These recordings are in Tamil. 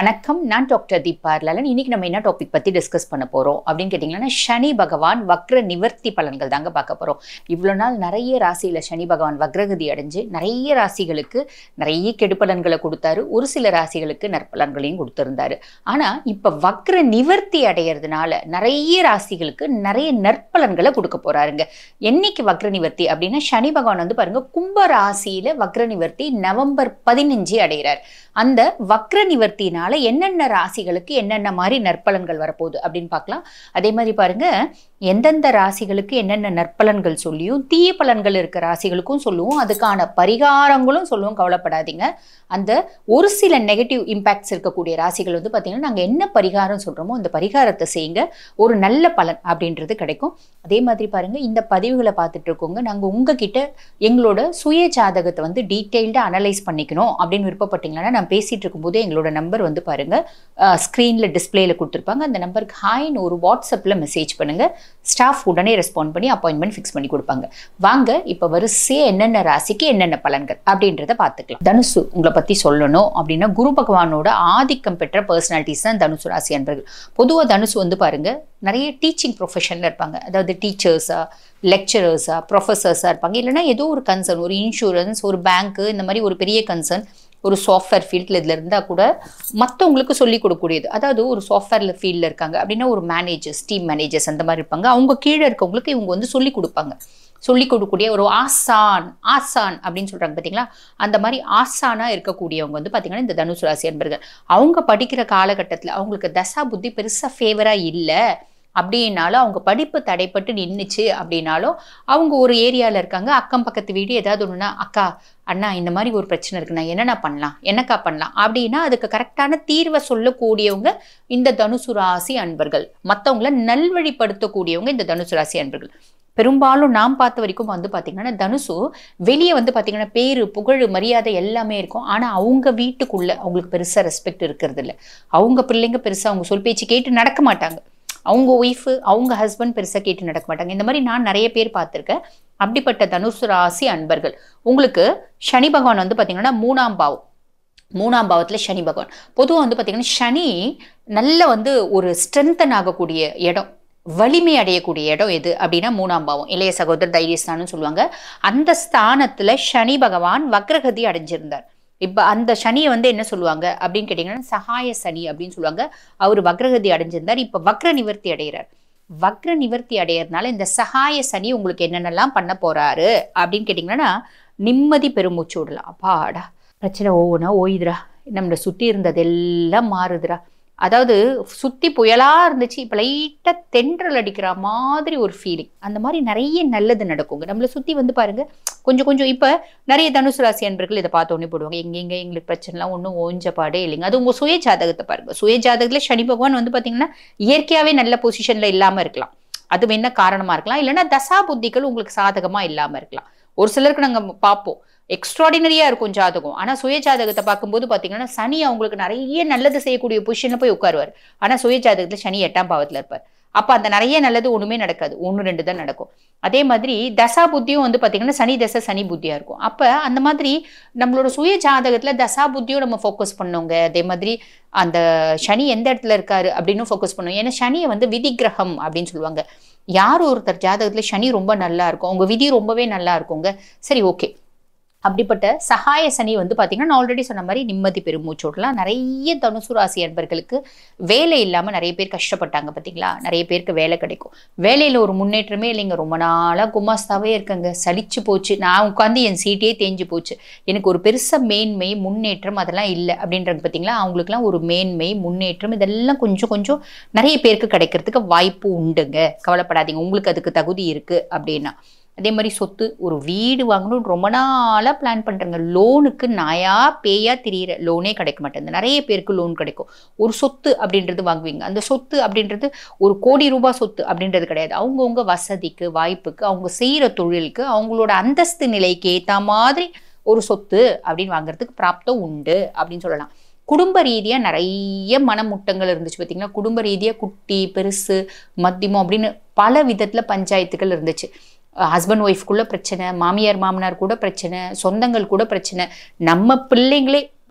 வணக்கம் நான் டாக்டர் தீபா லலன் இன்னைக்கு நம்ம என்ன டாபிக் பத்தி டிஸ்கஸ் பண்ண போறோம் அப்படின்னு கேட்டிங்கன்னா சனி பகவான் வக்ர நிவர்த்தி பலன்கள் தாங்க பார்க்க போறோம் இவ்வளோ நாள் நிறைய ராசியில சனி பகவான் வக்ரகதி அடைஞ்சு நிறைய ராசிகளுக்கு நிறைய கெடுபலன்களை கொடுத்தாரு ஒரு சில ராசிகளுக்கு நற்பலன்களையும் கொடுத்திருந்தாரு ஆனா இப்ப வக்ர நிவர்த்தி அடையிறதுனால நிறைய ராசிகளுக்கு நிறைய நற்பலன்களை கொடுக்க போறாருங்க என்னைக்கு வக்ர நிவர்த்தி அப்படின்னா சனி பகவான் வந்து பாருங்க கும்ப ராசியில வக்ர நிவர்த்தி நவம்பர் பதினஞ்சு அடைகிறார் அந்த வக்ர நிவர்த்தினால என்னென்ன ராசிகளுக்கு என்னென்ன மாதிரி நற்பலன்கள் வரப்போகுது அப்படின்னு பார்க்கலாம் அதே மாதிரி பாருங்க எந்தெந்த ராசிகளுக்கு என்னென்ன நற்பலன்கள் சொல்லியும் தீய பலன்கள் இருக்க ராசிகளுக்கும் சொல்லுவோம் அதுக்கான பரிகாரங்களும் சொல்லுவோம் கவலைப்படாதீங்க அந்த ஒரு சில நெகட்டிவ் இம்பேக்ட்ஸ் இருக்கக்கூடிய ராசிகள் வந்து பார்த்தீங்கன்னா நாங்கள் என்ன பரிகாரம் சொல்கிறோமோ அந்த பரிகாரத்தை செய்யுங்க ஒரு நல்ல பலன் அப்படின்றது கிடைக்கும் அதே மாதிரி பாருங்க இந்த பதிவுகளை பார்த்துட்டு இருக்கோங்க நாங்கள் உங்ககிட்ட எங்களோட சுய ஜாதகத்தை வந்து டீட்டெயில்டாக அனலைஸ் பண்ணிக்கணும் அப்படின்னு விருப்பப்பட்டீங்கன்னா நான் பேசிட்டு இருக்கும்போது எங்களோட நம்பர் வந்து பாருங்க ஸ்க்ரீனில் டிஸ்பிளேல கொடுத்துருப்பாங்க அந்த நம்பருக்கு ஹாய்னு ஒரு வாட்ஸ்அப்பில் மெசேஜ் பண்ணுங்க ஸ்டாஃப் உடனே ரெஸ்பாண்ட் பண்ணி அப்பாயின்மெண்ட் ஃபிக்ஸ் பண்ணி கொடுப்பாங்க வாங்க இப்போ வரிசையாக என்னென்ன ராசிக்கு என்னென்ன பலன்கள் அப்படின்றத பார்த்துக்கலாம் தனுசு உங்களை பற்றி சொல்லணும் அப்படின்னா குரு பகவானோட ஆதிக்கம் பெற்ற பர்சனாலிட்டிஸ் தான் தனுசு ராசி அன்பர்கள் பொதுவாக தனுசு வந்து பாருங்க நிறைய டீச்சிங் ப்ரொஃபஷனில் இருப்பாங்க அதாவது டீச்சர்ஸா லெக்சரர்ஸா ப்ரொஃபஸர்ஸாக இருப்பாங்க இல்லைன்னா ஏதோ ஒரு கன்சர்ன் ஒரு இன்சூரன்ஸ் ஒரு பேங்க்கு இந்த மாதிரி ஒரு பெரிய கன்சர்ன் ஒரு சாஃப்ட்வேர் ஃபீல்டில் இதில் இருந்தால் கூட மற்றவங்களுக்கு சொல்லிக் கொடுக்கக்கூடியது அதாவது ஒரு சாஃப்ட்வேரில் ஃபீல்டில் இருக்காங்க அப்படின்னா ஒரு மேனேஜர்ஸ் டீம் மேனேஜர்ஸ் அந்த மாதிரி இருப்பாங்க அவங்க கீழே இருக்கவங்களுக்கு இவங்க வந்து சொல்லிக் கொடுப்பாங்க சொல்லிக் கொடுக்கக்கூடிய ஒரு ஆசான் ஆசான் அப்படின்னு சொல்கிறாங்க பார்த்தீங்களா அந்த மாதிரி ஆசானாக இருக்கக்கூடியவங்க வந்து பார்த்திங்கன்னா இந்த தனுசு ராசி அன்பர்கள் அவங்க படிக்கிற காலகட்டத்தில் அவங்களுக்கு தசா புத்தி பெருசாக ஃபேவராக இல்லை அப்படின்னாலும் அவங்க படிப்பு தடைப்பட்டு நின்றுச்சு அப்படின்னாலும் அவங்க ஒரு ஏரியாவில் இருக்காங்க அக்கம் பக்கத்து வீடு ஏதாவது ஒன்றுனா அக்கா அண்ணா இந்த மாதிரி ஒரு பிரச்சனை இருக்கு நான் என்னென்ன பண்ணலாம் என்னக்கா பண்ணலாம் அப்படின்னா அதுக்கு கரெக்டான தீர்வை சொல்லக்கூடியவங்க இந்த தனுசு ராசி அன்பர்கள் மற்றவங்கள நல்வழிப்படுத்தக்கூடியவங்க இந்த தனுசு ராசி அன்பர்கள் பெரும்பாலும் நாம் பார்த்த வரைக்கும் வந்து பார்த்திங்கன்னா தனுசு வெளியே வந்து பார்த்திங்கன்னா பேரு புகழ் மரியாதை எல்லாமே இருக்கும் ஆனால் அவங்க வீட்டுக்குள்ள அவங்களுக்கு பெருசாக ரெஸ்பெக்ட் இருக்கிறது இல்லை அவங்க பிள்ளைங்க பெருசாக அவங்க சொல் பேச்சு கேட்டு நடக்க மாட்டாங்க அவங்க ஒய்ஃபு அவங்க ஹஸ்பண்ட் பெருசாக கேட்டு நடக்க மாட்டாங்க இந்த மாதிரி நான் நிறைய பேர் பார்த்துருக்கேன் அப்படிப்பட்ட தனுசு ராசி அன்பர்கள் உங்களுக்கு சனி பகவான் வந்து பார்த்திங்கன்னா மூணாம் பாவம் மூணாம் பாவத்தில் சனி பகவான் பொதுவாக வந்து பார்த்திங்கன்னா சனி நல்ல வந்து ஒரு ஸ்ட்ரென்தன் ஆகக்கூடிய இடம் வலிமை அடையக்கூடிய இடம் எது அப்படின்னா மூணாம் பாவம் இளைய சகோதரர் தைரியஸ்தானம் சொல்லுவாங்க அந்த ஸ்தானத்தில் சனி பகவான் வக்ரகதி அடைஞ்சிருந்தார் இப்போ அந்த சனியை வந்து என்ன சொல்லுவாங்க அப்படின்னு கேட்டிங்கன்னா சகாய சனி அப்படின்னு சொல்லுவாங்க அவர் வக்ரகதி அடைஞ்சிருந்தார் இப்போ வக்ர நிவர்த்தி அடைகிறார் வக்ர நிவர்த்தி அடையிறதுனால இந்த சகாய சனி உங்களுக்கு என்னென்னலாம் பண்ண போறாரு அப்படின்னு கேட்டிங்கன்னா நிம்மதி பெருமூச்சு விடலாம் அப்பாடா பிரச்சனை ஓனா ஓயுதுரா நம்மளை சுற்றி இருந்ததெல்லாம் மாறுதுரா அதாவது சுற்றி புயலாக இருந்துச்சு இப்போ லைட்டாக தென்றல் அடிக்கிற மாதிரி ஒரு ஃபீலிங் அந்த மாதிரி நிறைய நல்லது நடக்குங்க நம்மளை சுற்றி வந்து பாருங்கள் கொஞ்சம் கொஞ்சம் இப்போ நிறைய தனுசு ராசி அன்பர்கள் இதை பார்த்து ஒன்று போடுவாங்க எங்கெங்க எங்களுக்கு பிரச்சனைலாம் ஒன்றும் ஓஞ்ச பாடே இல்லைங்க அது உங்கள் சுய ஜாதகத்தை பாருங்கள் சுய ஜாதகத்தில் சனி பகவான் வந்து பார்த்தீங்கன்னா இயற்கையாகவே நல்ல பொசிஷனில் இல்லாமல் இருக்கலாம் அது என்ன காரணமாக இருக்கலாம் இல்லைன்னா தசா புத்திகள் உங்களுக்கு சாதகமாக இல்லாமல் இருக்கலாம் ஒரு சிலருக்கு நாங்கள் பார்ப்போம் எக்ஸ்ட்ராடினரியாக இருக்கும் ஜாதகம் ஆனால் சுய ஜாதகத்தை பார்க்கும்போது பார்த்தீங்கன்னா சனி அவங்களுக்கு நிறைய நல்லது செய்யக்கூடிய பொசிஷனில் போய் உட்காருவார் ஆனால் சுய ஜாதகத்தில் சனி எட்டாம் பாவத்தில் இருப்பார் அப்போ அந்த நிறைய நல்லது ஒன்றுமே நடக்காது ஒன்று ரெண்டு தான் நடக்கும் அதே மாதிரி தசா புத்தியும் வந்து பார்த்திங்கன்னா சனி தசை சனி புத்தியாக இருக்கும் அப்போ அந்த மாதிரி நம்மளோட சுய ஜாதகத்தில் தசா புத்தியும் நம்ம ஃபோக்கஸ் பண்ணோங்க அதே மாதிரி அந்த சனி எந்த இடத்துல இருக்காரு அப்படின்னு ஃபோக்கஸ் பண்ணுவோம் ஏன்னா சனியை வந்து விதி கிரகம் அப்படின்னு சொல்லுவாங்க யார் ஒருத்தர் ஜாதகத்தில் சனி ரொம்ப நல்லா இருக்கும் அவங்க விதி ரொம்பவே நல்லா இருக்குங்க சரி ஓகே அப்படிப்பட்ட சகாய சனி வந்து பார்த்திங்கன்னா நான் ஆல்ரெடி சொன்ன மாதிரி நிம்மதி பெருமூச்சோடலாம் நிறைய தனுசு ராசி அன்பர்களுக்கு வேலை இல்லாமல் நிறைய பேர் கஷ்டப்பட்டாங்க பார்த்தீங்களா நிறைய பேருக்கு வேலை கிடைக்கும் வேலையில் ஒரு முன்னேற்றமே இல்லைங்க ரொம்ப நாளாக குமாஸ்தாவே இருக்கங்க சலிச்சு போச்சு நான் உட்காந்து என் சீட்டே தேஞ்சு போச்சு எனக்கு ஒரு பெருசாக மேன்மை முன்னேற்றம் அதெல்லாம் இல்லை அப்படின்றது பார்த்தீங்களா அவங்களுக்குலாம் ஒரு மேன்மை முன்னேற்றம் இதெல்லாம் கொஞ்சம் கொஞ்சம் நிறைய பேருக்கு கிடைக்கிறதுக்கு வாய்ப்பு உண்டுங்க கவலைப்படாதீங்க உங்களுக்கு அதுக்கு தகுதி இருக்குது அப்படின்னா அதே மாதிரி சொத்து ஒரு வீடு வாங்கணும்னு ரொம்ப நாளாக பிளான் பண்ணுறேங்க லோனுக்கு நாயா பேயா திரியிற லோனே கிடைக்க மாட்டேங்குது நிறைய பேருக்கு லோன் கிடைக்கும் ஒரு சொத்து அப்படின்றது வாங்குவீங்க அந்த சொத்து அப்படின்றது ஒரு கோடி ரூபாய் சொத்து அப்படின்றது கிடையாது அவங்கவுங்க வசதிக்கு வாய்ப்புக்கு அவங்க செய்கிற தொழிலுக்கு அவங்களோட அந்தஸ்து நிலைக்கு ஏற்ற மாதிரி ஒரு சொத்து அப்படின்னு வாங்குறதுக்கு பிராப்தம் உண்டு அப்படின்னு சொல்லலாம் குடும்ப ரீதியாக நிறைய மனமுட்டங்கள் இருந்துச்சு பார்த்தீங்கன்னா குடும்ப ரீதியாக குட்டி பெருசு மத்தியமம் அப்படின்னு பல விதத்தில் பஞ்சாயத்துகள் இருந்துச்சு ஹஸ்பண்ட் ஒய்ஃப்குள்ள பிரச்சனை மாமியார் மாமனார் கூட பிரச்சனை சொந்தங்கள் கூட பிரச்சனை நம்ம பிள்ளைங்களே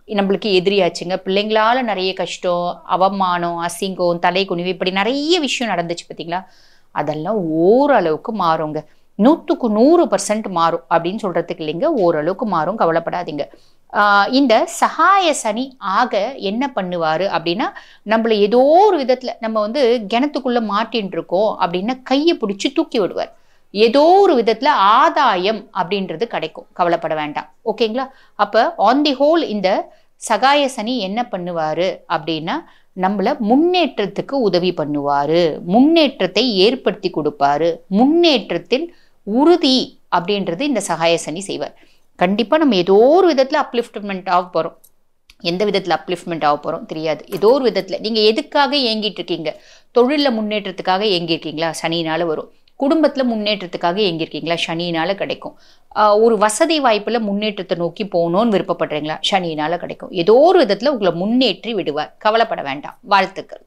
நம்மளுக்கு எதிரியாச்சுங்க பிள்ளைங்களால நிறைய கஷ்டம் அவமானம் அசிங்கம் தலை குனிவு இப்படி நிறைய விஷயம் நடந்துச்சு பார்த்தீங்களா அதெல்லாம் ஓரளவுக்கு மாறுங்க நூற்றுக்கு நூறு பர்சன்ட் மாறும் அப்படின்னு சொல்றதுக்கு இல்லைங்க ஓரளவுக்கு மாறும் கவலைப்படாதீங்க ஆஹ் இந்த சகாய சனி ஆக என்ன பண்ணுவார் அப்படின்னா நம்மளை ஏதோ ஒரு விதத்தில் நம்ம வந்து கிணத்துக்குள்ளே மாட்டின்னு இருக்கோம் அப்படின்னா கையை பிடிச்சி தூக்கி விடுவார் ஏதோ ஒரு விதத்தில் ஆதாயம் அப்படின்றது கிடைக்கும் கவலைப்பட வேண்டாம் ஓகேங்களா அப்போ ஆன் தி ஹோல் இந்த சகாய சனி என்ன பண்ணுவார் அப்படின்னா நம்மள முன்னேற்றத்துக்கு உதவி பண்ணுவார் முன்னேற்றத்தை ஏற்படுத்தி கொடுப்பாரு முன்னேற்றத்தின் உறுதி அப்படின்றது இந்த சகாய சனி செய்வார் கண்டிப்பாக நம்ம ஏதோ ஒரு விதத்தில் அப்லிஃப்ட்மெண்ட் ஆக போகிறோம் எந்த விதத்தில் அப்லிஃப்ட்மெண்ட் ஆக போகிறோம் தெரியாது ஏதோ ஒரு விதத்தில் நீங்கள் எதுக்காக ஏங்கிட்டு இருக்கீங்க தொழிலில் முன்னேற்றத்துக்காக ஏங்கியிருக்கீங்களா சனினால் வரும் குடும்பத்தில் முன்னேற்றத்துக்காக ஏங்கியிருக்கீங்களா சனியினால் கிடைக்கும் ஆஹ் ஒரு வசதி வாய்ப்பில் முன்னேற்றத்தை நோக்கி போகணும்னு விருப்பப்படுறீங்களா சனியினால் கிடைக்கும் ஏதோ ஒரு விதத்தில் உங்களை முன்னேற்றி விடுவார் கவலைப்பட வேண்டாம் வாழ்த்துக்கள்